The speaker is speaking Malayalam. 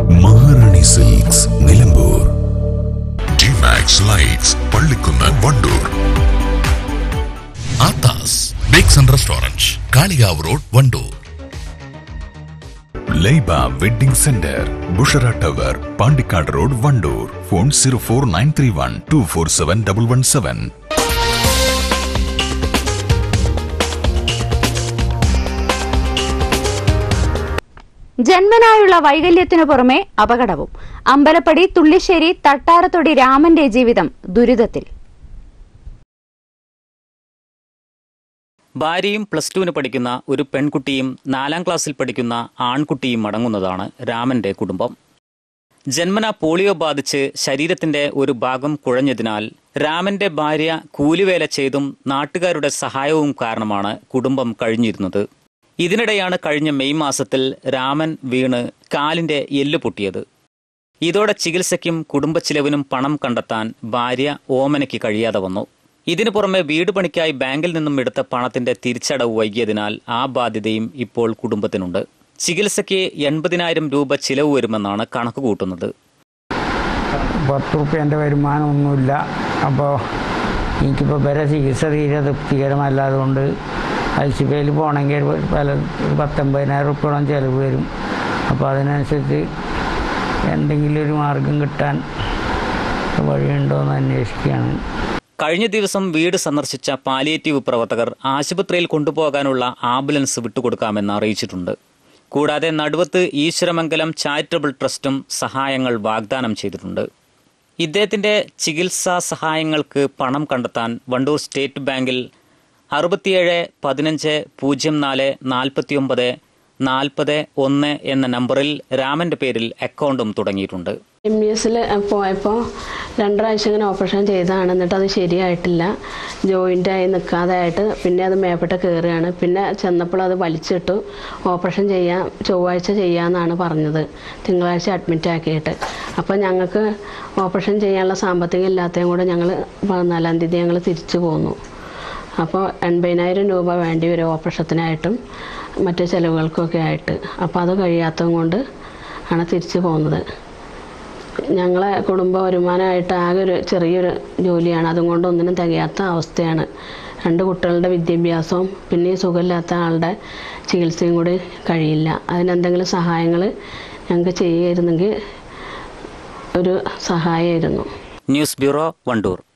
Maharani silks Nilambur Dimax lights Pallikkunnu Wandoor Athas bakes and restaurant Kalikavu road Wandoor Laiba wedding centre Bushra tower Pandikkad road Wandoor phone zero four nine three one two four seven double one seven ജന്മനായുള്ള വൈകല്യത്തിനു പുറമെ അപകടവും അമ്പലപ്പടി തുള്ളിശ്ശേരി തട്ടാരത്തൊടി രാമന്റെ ജീവിതം ദുരിതത്തിൽ ഭാര്യയും പ്ലസ് ടുവിന് പഠിക്കുന്ന ഒരു പെൺകുട്ടിയും നാലാം ക്ലാസ്സിൽ പഠിക്കുന്ന ആൺകുട്ടിയും അടങ്ങുന്നതാണ് രാമന്റെ കുടുംബം ജന്മന പോളിയോ ബാധിച്ച് ശരീരത്തിന്റെ ഒരു ഭാഗം കുഴഞ്ഞതിനാൽ രാമന്റെ ഭാര്യ കൂലിവേല ചെയ്തും നാട്ടുകാരുടെ സഹായവും കാരണമാണ് കുടുംബം കഴിഞ്ഞിരുന്നത് ഇതിനിടെയാണ് കഴിഞ്ഞ മെയ് മാസത്തിൽ രാമൻ വീണ് കാലിന്റെ എല്ല് പൊട്ടിയത് ഇതോടെ ചികിത്സയ്ക്കും കുടുംബച്ചിലവിനും പണം കണ്ടെത്താൻ ഭാര്യ ഓമനയ്ക്ക് കഴിയാതെ വന്നു ഇതിനു പുറമെ വീട് പണിക്കായി ബാങ്കിൽ നിന്നും എടുത്ത പണത്തിന്റെ തിരിച്ചടവ് വൈകിയതിനാൽ ആ ബാധ്യതയും ഇപ്പോൾ കുടുംബത്തിനുണ്ട് ചികിത്സയ്ക്ക് എൺപതിനായിരം രൂപ ചിലവ് വരുമെന്നാണ് കണക്ക് കൂട്ടുന്നത് പത്ത് റുപ്യേൻ്റെ വരുമാനമൊന്നുമില്ല അപ്പോൾ എനിക്കിപ്പോൾ വരെ ചികിത്സ തീരെ തൃപ്തികരമല്ലാതുകൊണ്ട് അൽസിബയിൽ പോകണമെങ്കിൽ ഒരു പല ഒരു പത്തൊമ്പതിനായിരം റുപ്യോളം ചിലവ് വരും അപ്പോൾ അതിനനുസരിച്ച് എന്തെങ്കിലും ഒരു മാർഗം കിട്ടാൻ വഴിയുണ്ടോ എന്ന് അന്വേഷിക്കുകയാണ് കഴിഞ്ഞ ദിവസം വീട് സന്ദർശിച്ച പാലിയേറ്റീവ് പ്രവർത്തകർ ആശുപത്രിയിൽ കൊണ്ടുപോകാനുള്ള ആംബുലൻസ് വിട്ടുകൊടുക്കാമെന്ന് അറിയിച്ചിട്ടുണ്ട് കൂടാതെ നടുവത്ത് ഈശ്വരമംഗലം ചാരിറ്റബിൾ ട്രസ്റ്റും സഹായങ്ങൾ വാഗ്ദാനം ചെയ്തിട്ടുണ്ട് ഇദ്ദേഹത്തിന്റെ ചികിത്സാ സഹായങ്ങൾക്ക് പണം കണ്ടെത്താൻ വണ്ടൂർ സ്റ്റേറ്റ് ബാങ്കിൽ അറുപത്തിയേഴ് പതിനഞ്ച് പൂജ്യം നാല് നാൽപ്പത്തിയൊമ്പത് നാൽപ്പത് ഒന്ന് എന്ന നമ്പറിൽ രാമന്റെ പേരിൽ അക്കൗണ്ടും തുടങ്ങിയിട്ടുണ്ട് എം ഇ എസിൽ പോയപ്പോൾ രണ്ട് പ്രാവശ്യം ഇങ്ങനെ ഓപ്പറേഷൻ ചെയ്തതാണ് എന്നിട്ട് അത് ശരിയായിട്ടില്ല ജോയിൻ്റ് ആയി നിൽക്കാതെ ആയിട്ട് പിന്നെ അത് മേപ്പെട്ട് കയറുകയാണ് പിന്നെ ചെന്നപ്പോൾ അത് വലിച്ചിട്ടു ഓപ്പറേഷൻ ചെയ്യാം ചൊവ്വാഴ്ച ചെയ്യാമെന്നാണ് പറഞ്ഞത് തിങ്കളാഴ്ച അഡ്മിറ്റ് ആക്കിയിട്ട് അപ്പോൾ ഞങ്ങൾക്ക് ഓപ്പറേഷൻ ചെയ്യാനുള്ള സാമ്പത്തികം ഇല്ലാത്തതും കൂടെ ഞങ്ങൾ പതിനാലാം തീയതി ഞങ്ങൾ തിരിച്ചു പോന്നു അപ്പോൾ എൺപതിനായിരം രൂപ വേണ്ടി വരും ഓപ്പറേഷത്തിനായിട്ടും മറ്റു ചിലവുകൾക്കൊക്കെ ആയിട്ട് അപ്പോൾ അത് കഴിയാത്തതും കൊണ്ട് ആണ് തിരിച്ചു പോകുന്നത് ഞങ്ങളെ കുടുംബ വരുമാനമായിട്ട് ആകെ ഒരു ചെറിയൊരു ജോലിയാണ് അതുകൊണ്ട് ഒന്നിനും തികയാത്ത അവസ്ഥയാണ് രണ്ട് കുട്ടികളുടെ വിദ്യാഭ്യാസവും പിന്നെ ഈ സുഖമില്ലാത്ത ആളുടെ ചികിത്സയും കൂടി കഴിയില്ല അതിനെന്തെങ്കിലും സഹായങ്ങൾ ഞങ്ങൾക്ക് ചെയ്യായിരുന്നെങ്കിൽ ഒരു സഹായമായിരുന്നു ന്യൂസ് ബ്യൂറോ വണ്ടൂർ